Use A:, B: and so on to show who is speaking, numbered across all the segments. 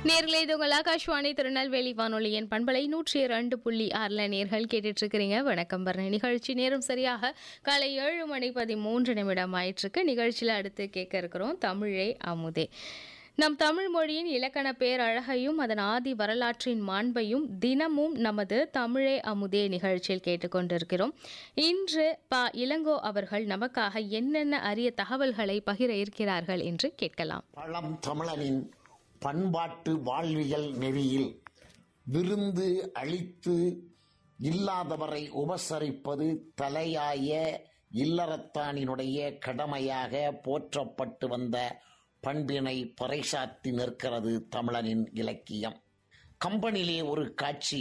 A: நேர்களே இது உங்கள் ஆகாஷ்வாணி திருநெல்வேலி வானொலியின் பண்பலை நூற்றி இரண்டு புள்ளி ஆறில் நேர்கள் கேட்டுட்டு இருக்கிறீங்க வணக்கம் வர்ண நிகழ்ச்சி நேரம் சரியாக காலை ஏழு மணி பதிமூன்று நிமிடம் ஆயிட்டிருக்கு நிகழ்ச்சியில் அடுத்து கேட்க இருக்கிறோம் தமிழே அமுதே நம் தமிழ் மொழியின் இலக்கண பேரழகையும் அதன் ஆதி வரலாற்றின் மாண்பையும் தினமும் நமது தமிழே அமுதே நிகழ்ச்சியில் கேட்டுக்கொண்டிருக்கிறோம் இன்று ப இளங்கோ அவர்கள் நமக்காக என்னென்ன அரிய தகவல்களை பகிர இருக்கிறார்கள் என்று கேட்கலாம்
B: பழம் தமிழனின் பண்பாட்டு வாழ்வியல் நெறியில் விருந்து அளித்து இல்லாதவரை உபசரிப்பது தலையாய இல்லறத்தானினுடைய கடமையாக போற்றப்பட்டு வந்த பண்பினை பறைசாற்றி நிற்கிறது தமிழனின் இலக்கியம் கம்பனிலே ஒரு காட்சி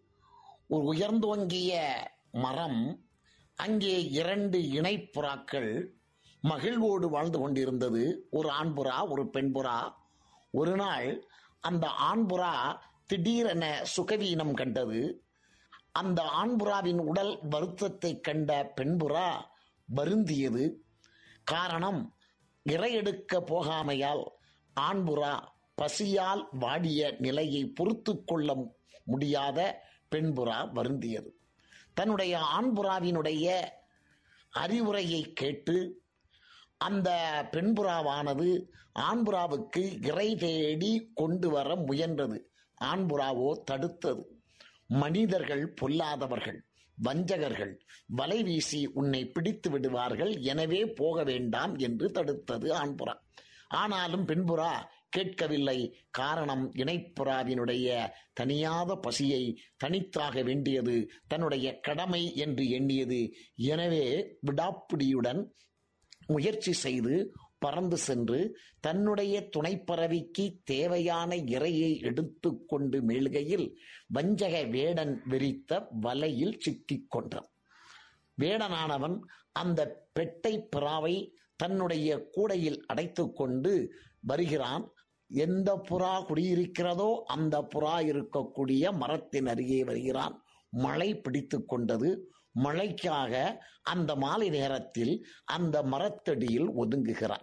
B: ஒரு உயர்ந்தோங்கிய மரம் அங்கே இரண்டு இணைப்புறாக்கள் மகிழ்வோடு வாழ்ந்து கொண்டிருந்தது ஒரு ஆண்புறா ஒரு பெண்புறா ஒரு நாள் அந்த ஆண்புறா திடீரென சுகவீனம் கண்டது அந்த ஆண்புறாவின் உடல் வருத்தத்தை கண்ட பெண்புறா வருந்தியது காரணம் இரையெடுக்க போகாமையால் ஆண்புறா பசியால் வாடிய நிலையை பொறுத்து கொள்ள முடியாத பெண்புறா வருந்தியது தன்னுடைய ஆண்புறாவினுடைய அறிவுரையை கேட்டு அந்த பெண்புறாவானது ஆண்புறாவுக்கு இறை தேடி கொண்டு வர முயன்றது ஆண்புறாவோ தடுத்தது மனிதர்கள் பொல்லாதவர்கள் வஞ்சகர்கள் வலை வீசி உன்னை பிடித்து விடுவார்கள் எனவே போக வேண்டாம் என்று தடுத்தது ஆண்புறா ஆனாலும் பெண்புறா கேட்கவில்லை காரணம் இணைப்புறாவினுடைய தனியாத பசியை தனித்தாக வேண்டியது தன்னுடைய கடமை என்று எண்ணியது எனவே விடாப்பிடியுடன் முயற்சி செய்து பறந்து சென்று தன்னுடைய துணைப்பறவைக்கு தேவையான இரையை எடுத்துக்கொண்டு மீள்கையில் வஞ்சக வேடன் விரித்த வலையில் சிக்கிக் கொண்டான் வேடனானவன் அந்த பெட்டை பிறாவை தன்னுடைய கூடையில் அடைத்துக்கொண்டு வருகிறான் எந்த புறா குடியிருக்கிறதோ அந்த புறா இருக்கக்கூடிய மரத்தின் அருகே வருகிறான் மழை பிடித்து கொண்டது மழைக்காக அந்த மாலை நேரத்தில் அந்த மரத்தடியில் ஒதுங்குகிறான்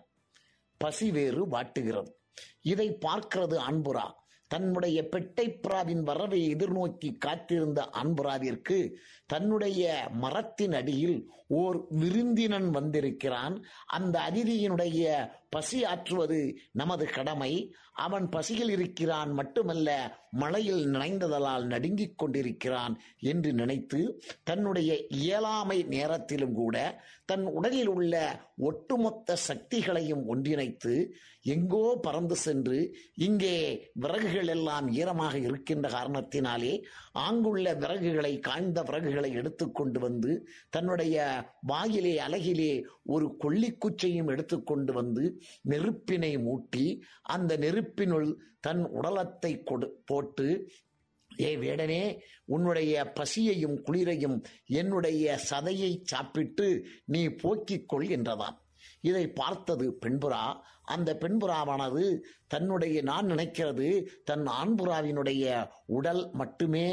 B: பசி வேறு வாட்டுகிறது இதை பார்க்கிறது அன்புரா தன்னுடைய பெட்டைப்புறாவின் வரவை எதிர்நோக்கி காத்திருந்த அன்புராவிற்கு தன்னுடைய மரத்தின் அடியில் ஓர் விருந்தினன் வந்திருக்கிறான் அந்த அதிதியினுடைய பசி ஆற்றுவது நமது கடமை அவன் பசியில் இருக்கிறான் மட்டுமல்ல மழையில் நனைந்ததலால் நடுங்கிக் கொண்டிருக்கிறான் என்று நினைத்து தன்னுடைய இயலாமை நேரத்திலும் கூட தன் உடலில் உள்ள ஒட்டுமொத்த சக்திகளையும் ஒன்றிணைத்து எங்கோ பறந்து சென்று இங்கே விறகுகள் எல்லாம் ஈரமாக இருக்கின்ற காரணத்தினாலே ஆங்குள்ள விறகுகளை காய்ந்த விறகுகளை எடுத்துக்கொண்டு வந்து தன்னுடைய வாயிலே அலகிலே ஒரு கொல்லிக்குச்சையும் எடுத்துக்கொண்டு வந்து நெருப்பினை மூட்டி அந்த நெருப்பினுள் தன் உடலத்தை கொடு போட்டு ஏ வேடனே உன்னுடைய பசியையும் குளிரையும் என்னுடைய சதையை சாப்பிட்டு நீ போக்கிக் கொள் என்றதாம் இதை பார்த்தது பெண்புறா அந்த பெண்புறாவானது தன்னுடைய நான் நினைக்கிறது தன் ஆண்புறாவினுடைய உடல் மட்டுமே